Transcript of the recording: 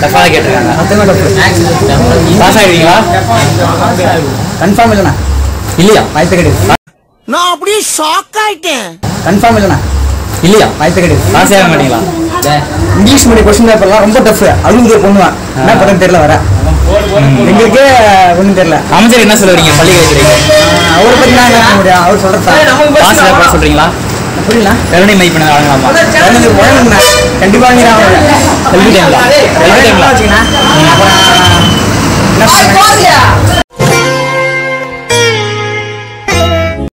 டஃபாக கேட்டிருக்காங்க மொத்தமாக tough pass ஆகிடுவீங்களா confirm இல்லைண்ணா இல்லையா வாய்ப்பு கிடையாது நான் அப்படியே ஷாக் ஆயிட்டேன் கன்ஃபார்ம் இல்லைண்ணா இல்லையா வாய்ப்பு கிடையாது பாஸ் ஆக மாட்டீங்களா இங்கிலீஷ் மீடியம் கொஸ்டின் பேப்பர்லாம் ரொம்ப டஃப் அழுகுது பொண்ணுவான் என்ன படம் தெரியல வர எங்களுக்கே ஒன்றும் தெரியல அமைச்சர் என்ன சொல்லுவீங்க பள்ளி கல்வித்துறை அவரை பற்றி நான் என்ன சொல்ல முடியும் அவர் சொல்கிறதா பாஸ் ஏதாவது போட சொல்றீங்களா புரியல கருணை மதிப்பெண் வழங்கலாமா எனக்கு வழங்குங்கண்ணா கண்டிப்பாக நீங்கள் கல்வி டைம்ல கல்வி டைம்ல வச்சுக்கண்ணா அப்புறம் என்ன சொல்றேன்